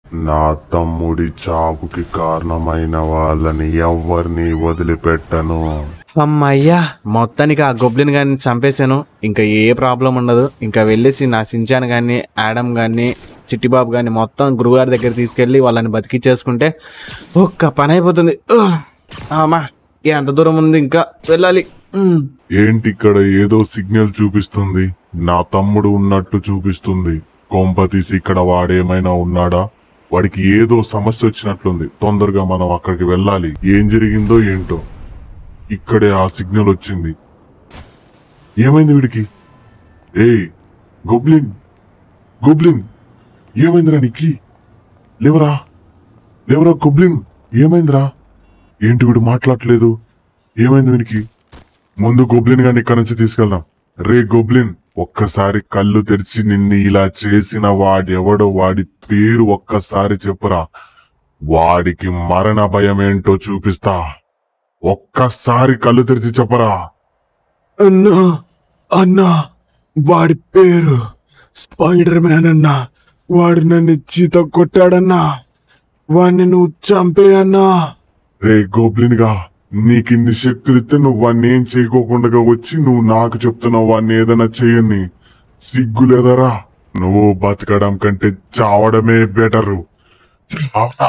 నా తమ్ముడి చావుకి కారణమైన వాళ్ళని ఎవ్వరిని వదిలిపెట్టను అమ్మయ్యా మొత్తానికి ఆ గొబ్లిన్ గారిని చంపేశాను ఇంకా ఏ ప్రాబ్లం ఉండదు ఇంకా వెళ్ళేసి నా సించాన్ గాని యాడమ్ గాని చిట్టిబాబు గాని మొత్తం గురుగారి దగ్గర తీసుకెళ్ళి వాళ్ళని బతికిచ్చేసుకుంటే ఒక్క పని అయిపోతుంది ఉహ్. అమ్మా ఎంత దూరం ఉంది ఇంకా వెళ్ళాలి ఉమ్. ఏంటి ఇక్కడ ఏదో సిగ్నల్ చూపిస్తుంది నా తమ్ముడు ఉన్నట్టు చూపిస్తుంది కొంప తీసి ఇక్కడ వాడేమైనా ఉన్నాడా వాడికి ఏదో సమస్య వచ్చినట్లుంది తొందరగా మనం అక్కడికి వెళ్ళాలి ఏం జరిగిందో ఏంటో ఇక్కడే ఆ సిగ్నల్ వచ్చింది ఏమైంది వీడికి ఏయ్ గోబ్లిన్ గోబ్లిన్ ఏమైందిరా నీకి లేవరా లేవరా గోబ్లిన్ ఏమైందిరా ఏంటి వీడు మాట్లాడట్లేదు ఏమైంది వీనికి ముందు గోబ్లిన్ గాని ఇక్కడి నుంచి తీసుకెళ్దాం రే గోబ్లిన్ ఒక్కసారి కళ్ళు తెరిచి నిన్ను ఇలా చేసిన వాడెవడో వాడి పేరు ఒక్కసారి చెప్పురా వాడికి మరణ భయం ఏంటో చూపిస్తా ఒక్కసారి కళ్ళు తెరిచి చెప్పరా అన్నా అన్నా వాడి పేరు స్పైడర్ మ్యాన్ అన్నా వాడు నన్ను చీత కొట్టాడన్నా వాడిని నువ్వు చంపేయన్నా రే గోబ్లిన్ గా నీకిన్ని శక్తులిస్తే నువ్వు వాడిని ఏం చేయకోకుండా వచ్చి నువ్వు నాకు చెప్తున్నావు వాడిని ఏదైనా చేయని సిగ్గులేదరా నువ్వు బతకడం కంటే చావడమే బెటరు చావరా.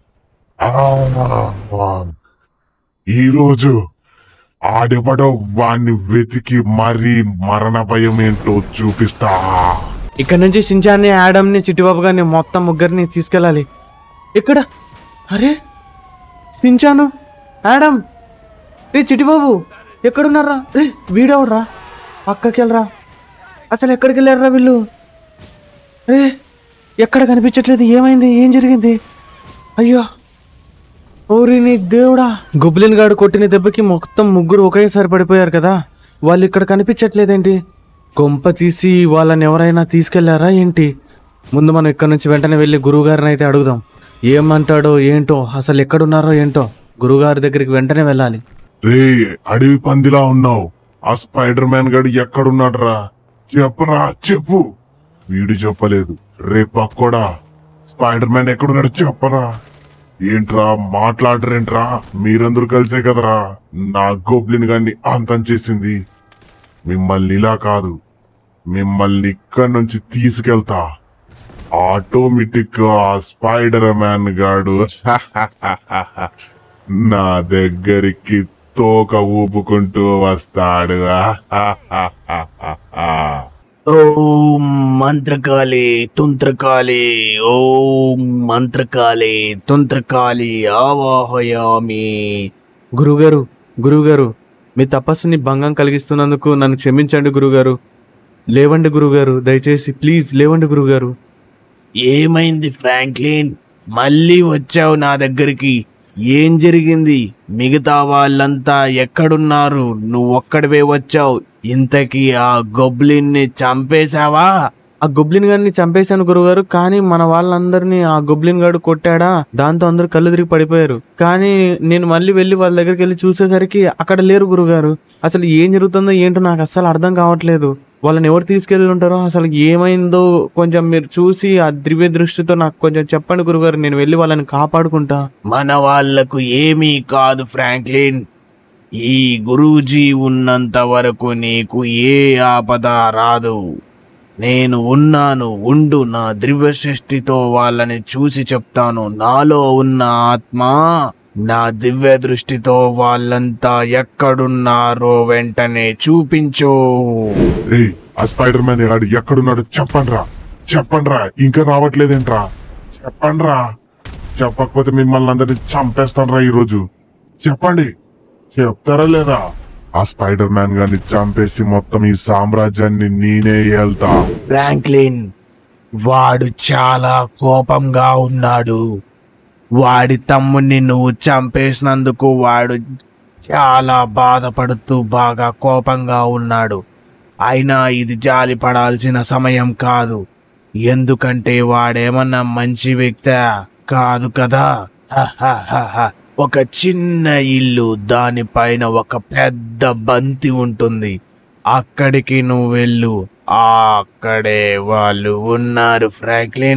ఆ. ఈరోజు ఆడెవడో వాణ్ణి వెతికి మరీ మరణ భయం ఏంటో చూపిస్తా ఇక్కడ నుంచి సించాన్ని యాడమ్ని చిట్టిబాబు గారిని మొత్తం ముగ్గురిని తీసుకెళ్ళాలి ఇక్కడ అరే సించాను యాడమ్ రే చిట్టిబాబు ఎక్కడున్నారా రే వీడెవడరా పక్కకి వెళ్ళరా అసలు ఎక్కడికి వెళ్ళారా వీళ్ళు రే ఎక్కడ కనిపించట్లేదు ఏమైంది ఏం జరిగింది అయ్యో ఓరి నీ దేవుడా గుబ్లిన్ గాడు కొట్టిన దెబ్బకి మొత్తం ముగ్గురు ఒకేసారి పడిపోయారు కదా వాళ్ళు ఇక్కడ కనిపించట్లేదేంటి కొంప తీసి వాళ్ళని ఎవరైనా తీసుకెళ్లారా ఏంటి ముందు మనం ఇక్కడ నుంచి వెంటనే వెళ్ళి గురువుగారిని అయితే అడుగుదాం ఏమంటాడో ఏంటో అసలు ఎక్కడున్నారో ఏంటో గురువుగారి దగ్గరికి వెంటనే వెళ్ళాలి రే అడవి పందిలా ఉన్నావు ఆ స్పైడర్ మ్యాన్ గడు ఎక్కడున్నాడురా చెప్పరా చెప్పు వీడు చెప్పలేదు రే పక్కోడా స్పైడర్ మ్యాన్ ఎక్కడున్నాడు చెప్పరా ఏంట్రా మాట్లాడరేంట్రా మీరందరూ కలిసే కదరా నా గోబ్లిన్ గాన్ని అంతం చేసింది మిమ్మల్ని ఇలా కాదు మిమ్మల్ని ఇక్కడి నుంచి తీసుకెళ్తా ఆటోమేటిక్ ఆ స్పైడర్ మ్యాన్ గాడు నా దగ్గరికి తోక ఊపుకుంటూ వస్తాడు ఓం మంత్రకాళి తుంత్రకాళి ఓం మంత్రకాళి తుంత్రకాళి ఆవాహయామి గురువుగారు గురువుగారు మీ తపస్సుని భంగం కలిగిస్తున్నందుకు నన్ను క్షమించండి గురువుగారు లేవండి గురువుగారు దయచేసి ప్లీజ్ లేవండి గురువుగారు ఏమైంది ఫ్రాంక్లిన్ మళ్ళీ వచ్చావు నా దగ్గరికి ఏం జరిగింది మిగతా వాళ్ళంతా ఎక్కడున్నారు నువ్వు ఒక్కడివే వచ్చావు ఇంతకీ ఆ గొబ్లిన్ని చంపేశావా ఆ గొబ్లిన్ గారిని చంపేశాను గురువుగారు కానీ మన వాళ్ళందరినీ ఆ గొబ్లిన్ గాడు కొట్టాడా దాంతో అందరూ కళ్ళు తిరిగి పడిపోయారు కానీ నేను మళ్ళీ వెళ్ళి వాళ్ళ దగ్గరికి వెళ్ళి చూసేసరికి అక్కడ లేరు గురుగారు అసలు ఏం జరుగుతుందో ఏంటో నాకు అస్సలు అర్థం కావట్లేదు వాళ్ళని ఎవరు తీసుకెళ్ళి ఉంటారో అసలు ఏమైందో కొంచెం మీరు చూసి ఆ దివ్య దృష్టితో నాకు కొంచెం చెప్పండి గురుగారు నేను వెళ్ళి వాళ్ళని కాపాడుకుంటా మన వాళ్లకు ఏమీ కాదు ఫ్రాంక్లిన్ ఈ గురూజీ ఉన్నంత వరకు నీకు ఏ ఆపద రాదు నేను ఉన్నాను ఉండు నా దివ్యశక్తితో వాళ్ళని చూసి చెప్తాను నాలో ఉన్న ఆత్మ నా దివ్య దృష్టితో వాళ్ళంతా ఎక్కడున్నారో వెంటనే చూపించు రే ఆ స్పైడర్ మ్యాన్ గాడు ఎక్కడున్నాడు చెప్పండ్రా చెప్పండ్రా ఇంకా రావట్లేదేంట్రా చెప్పండ్రా చెప్పకపోతే మిమ్మల్ని అందరినీ చంపేస్తాన్రా ఈరోజు చెప్పండి చెప్తారా లేదా ఆ స్పైడర్ మ్యాన్ గారిని చంపేసి మొత్తం ఈ సామ్రాజ్యాన్ని నేనే వెళ్తా ఫ్రాంక్లిన్ వాడు చాలా కోపంగా ఉన్నాడు వాడి తమ్ముణ్ణి నువ్వు చంపేసినందుకు వాడు చాలా బాధపడుతూ బాగా కోపంగా ఉన్నాడు అయినా ఇది జాలి పడాల్సిన సమయం కాదు ఎందుకంటే వాడేమన్నా మంచి వ్యక్తా కాదు కదా హహహహ. ఒక చిన్న ఇల్లు దానిపైన ఒక పెద్ద బంతి ఉంటుంది అక్కడికి నువ్వు వెళ్ళు అక్కడే వాళ్ళు ఉన్నారు ఫ్రాంక్లిన్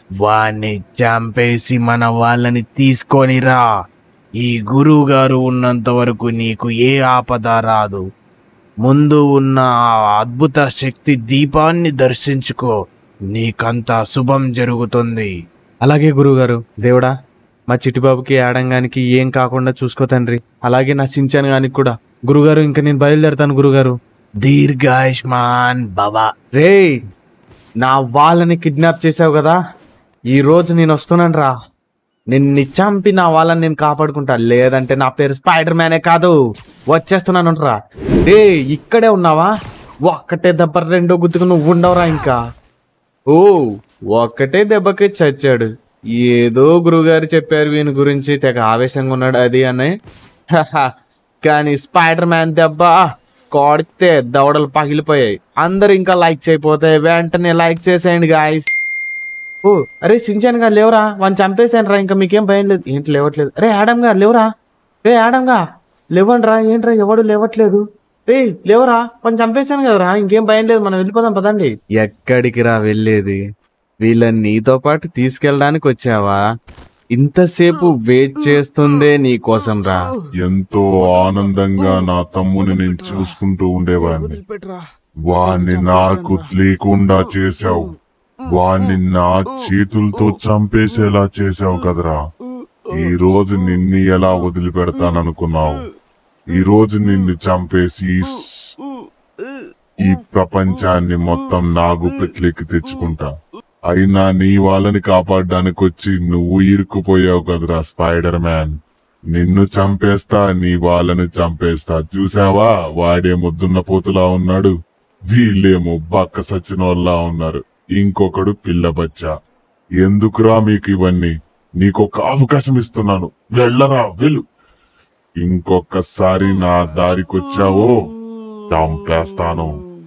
వాణ్ణి చంపేసి మన వాళ్ళని తీసుకొనిరా ఈ గురువు గారు ఉన్నంత వరకు నీకు ఏ ఆపద రాదు ముందు ఉన్న ఆ అద్భుత శక్తి దీపాన్ని దర్శించుకో నీకంతా శుభం జరుగుతుంది అలాగే గురువుగారు దేవుడా మా చిట్టిబాబుకి ఆడంగానికి ఏం కాకుండా చూసుకో తండ్రి అలాగే నా సించాను గానికి కూడా గురుగారు ఇంకా నేను బయలుదేరుతాను గురుగారు దీర్ఘాయుష్మాన్ బాబా రే నా వాళ్ళని కిడ్నాప్ చేసావు కదా ఈ రోజు నేను వస్తున్నాను రా నిన్ను చంపి నా వాళ్ళని నేను కాపాడుకుంటా లేదంటే నా పేరు స్పైడర్ మ్యానే కాదు వచ్చేస్తున్నాను రా రే ఇక్కడే ఉన్నావా ఒక్కటే దెబ్బ రెండో గుర్తుకు నువ్వు ఉండవురా ఇంకా ఓ ఒక్కటే దెబ్బకి చచ్చాడు ఏదో గురుగారు చెప్పారు వీని గురించి తెగ ఆవేశంగా ఉన్నాడు అది అని హహ. కానీ స్పైడర్ మ్యాన్ దెబ్బ కొడితే దవడలు పగిలిపోయాయి అందరు ఇంకా లైక్ చేయపోతే వెంటనే లైక్ చేసేయండి గాయస్ ఓ అరే సించాన్ గారు లేవరా వాడిని చంపేశాను రా ఇంకా మీకేం భయం లేదు ఏంటి లేవట్లేదు అరే ఆడమ్ గారు లేవరా రే ఆడమ్ గా లేవండి రా ఏంట్రా ఎవడు లేవట్లేదు రే లేవరా వాడిని చంపేశాను కదరా ఇంకేం భయం లేదు మనం వెళ్ళిపోదాం పదండి ఎక్కడికి రా వెళ్ళేది వీళ్ళని నీతో పాటు తీసుకెళ్ళడానికి వచ్చావా ఇంతసేపు వెయిట్ చేస్తుందే నీ కోసం రా ఎంతో ఆనందంగా నా తమ్ముని నేను చూసుకుంటూ ఉండేవాడిని వాణ్ణి నాకు లేకుండా చేశావు వాణ్ణి నా చేతులతో చంపేసేలా చేశావు కదరా ఈ రోజు నిన్ను ఎలా వదిలిపెడతాననుకున్నావు ఈ రోజు నిన్ను చంపేసి ఈ స్- ఈ ప్రపంచాన్ని మొత్తం నా గుప్పెట్లోకి తెచ్చుకుంటా అయినా నీ వాళ్ళని కాపాడడానికి వచ్చి నువ్వు ఇరుక్కుపోయావు కదరా స్పైడర్ మ్యాన్ నిన్ను చంపేస్తా నీ వాళ్ళని చంపేస్తా చూసావా వాడే ముద్దున్న పోతులా ఉన్నాడు వీళ్ళేమో బక్క సచ్చినోళ్ళలా ఉన్నారు ఇంకొకడు పిల్ల బచ్చా ఎందుకురా మీకు ఇవన్నీ నీకొక అవకాశం ఇస్తున్నాను వెళ్ళరా వెళ్ళు ఇంకొకసారి నా దారికొచ్చావో చంపేస్తాను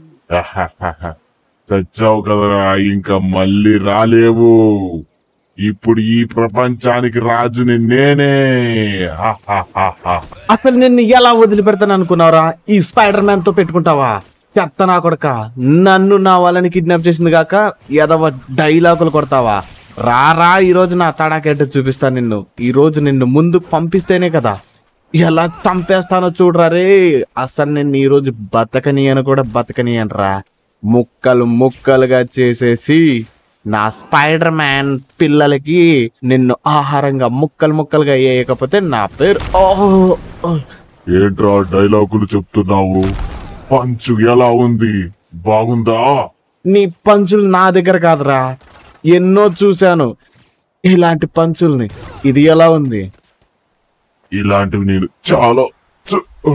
చచ్చావు కదరా ఇంకా మళ్ళీ రాలేవు ఇప్పుడు ఈ ప్రపంచానికి రాజుని నేనే హాహాహాహా. అసలు నిన్ను ఎలా వదిలిపెడతాను అనుకున్నావురా ఈ స్పైడర్ మ్యాన్ తో పెట్టుకుంటావా చెత్త నా కొడక నన్ను నా వాళ్ళని కిడ్నాప్ చేసింది కాక ఎదవ డైలాగులు కొడతావా రారా ఈ రోజు నా తడాకెట్టు చూపిస్తాను నిన్ను ఈ రోజు నిన్ను ముందు పంపిస్తేనే కదా ఎలా చంపేస్తానో చూడరా రే అసలు నిన్ను ఈ రోజు బతకనియను కూడా బతకనియనరా ముక్కలు ముక్కలుగా చేసేసి నా స్పైడర్ మ్యాన్ పిల్లలకి నిన్ను ఆహారంగా ముక్కలు ముక్కలుగా వేయకపోతే నా పేరు ఓహో ఏంట్రా డైలాగులు చెప్తున్నావు పంచు ఎలా ఉంది బాగుందా నీ పంచులు నా దగ్గర కాదురా ఎన్నో చూశాను ఇలాంటి పంచుల్ని ఇది ఎలా ఉంది ఇలాంటివి నేను చాలా చూ- ఓ,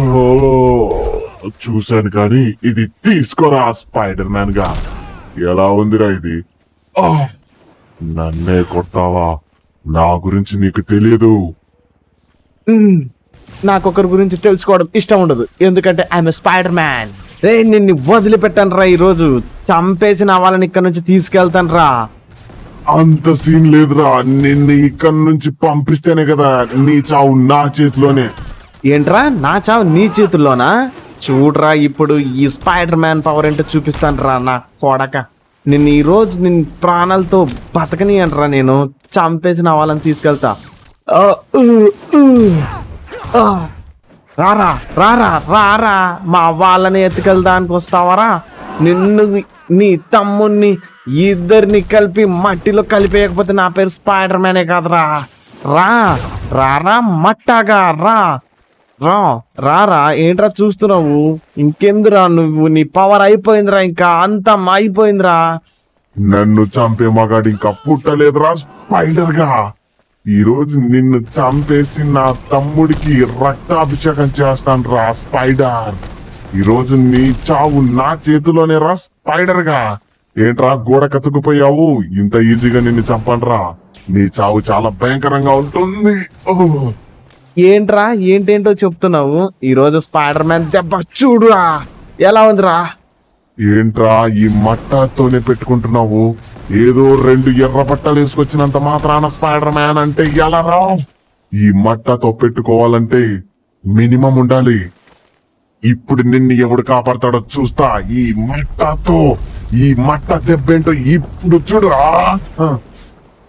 చూశాను కానీ ఇది తీసుకోరా స్పైడర్ మ్యాన్ గా ఎలా ఉందిరా ఇది ఆ, నన్నే కొడతావా నా గురించి నీకు తెలియదు మ్మ్. నాకొకరి గురించి తెలుసుకోవడం ఇష్టం ఉండదు ఎందుకంటే ఐఎమ్ స్పైడర్ మ్యాన్ రే నిన్ను వదిలిపెట్టాను రా ఈరోజు చంపేసి నా వాళ్ళని ఇక్కడ నుంచి తీసుకెళ్తాను రా అంత సీన్ లేదురా నిన్ను ఇక్కడి నుంచి పంపిస్తేనే కదా నీ చావు నా చేతిలోనే ఏంట్రా నా చావు నీ చేతుల్లోనా చూడరా ఇప్పుడు ఈ స్పైడర్ మ్యాన్ పవర్ ఏంటో చూపిస్తాను రా నా కొడక నిన్ను ఈ రోజు నిన్ను ప్రాణాలతో బతకని అంటరా నేను చంపేసి నా వాళ్ళని తీసుకెళ్తా ఆ, ఊ, ఊ. ఆ. రారా రారా రారా మా వాళ్ళని ఎత్తుకెళ్దానికి వస్తావరా నిన్ను నీ తమ్ముణ్ణి ఇద్దరిని కలిపి మట్టిలో కలిపేయకపోతే నా పేరు స్పైడర్ మ్యానే కాదురా రా రారా మట్టాగా రా రా రారా ఏంట్రా చూస్తున్నావు ఇంకెందురా నువ్వు నీ పవర్ అయిపోయిందిరా ఇంకా అంతం అయిపోయిందిరా నన్ను చంపే మగాడు ఇంకా పుట్టలేదురా స్పైడర్ గా ఈ రోజు నిన్ను చంపేసి నా తమ్ముడికి రక్తాభిషేకం చేస్తాను రా స్పైడర్ ఈ రోజు నీ చావు నా చేతిలోనే రా స్పైడర్ గా ఏంట్రా గోడ కతుకుపోయావు ఇంత ఈజీగా నిన్ను చంపండ్రా నీ చావు చాలా భయంకరంగా ఉంటుంది ఓ ఏంట్రా ఏంటేంటో చెప్తున్నావు ఈ రోజు స్పైడర్ మ్యాన్ దెబ్బ చూడురా ఎలా ఉందిరా ఏంట్రా ఈ మట్టతోనే పెట్టుకుంటున్నావు ఏదో రెండు ఎర్ర బట్టలు వేసుకొచ్చినంత మాత్రాన స్పైడర్ మ్యాన్ అంటే ఎలా రా ఈ మట్టతో పెట్టుకోవాలంటే మినిమం ఉండాలి ఇప్పుడు నిన్ను ఎవడు కాపాడతాడో చూస్తా ఈ మట్టతో ఈ మట్ట దెబ్బేంటో ఇప్పుడు చూడు ఆ!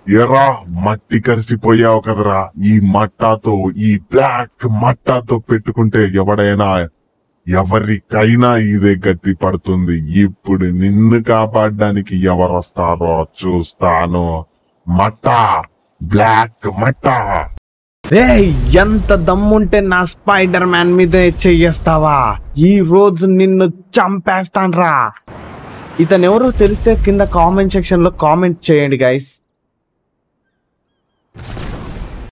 ఎరా మట్టి కరిసిపోయావు కదరా ఈ మట్టాతో ఈ బ్లాక్ మట్టాతో పెట్టుకుంటే ఎవడైనా ఎవరికైనా ఇదే గతి పడుతుంది ఇప్పుడు నిన్ను కాపాడడానికి ఎవరు వస్తారో చూస్తాను మట్టా బ్లాక్ మట్టా రే ఎంత దమ్ముంటే నా స్పైడర్ మ్యాన్ మీద చెయ్యేస్తావా ఈ రోజు నిన్ను చంపేస్తాన్రా ఇతను ఎవరో తెలిస్తే కింద కామెంట్ సెక్షన్ లో కామెంట్ చేయండి గైస్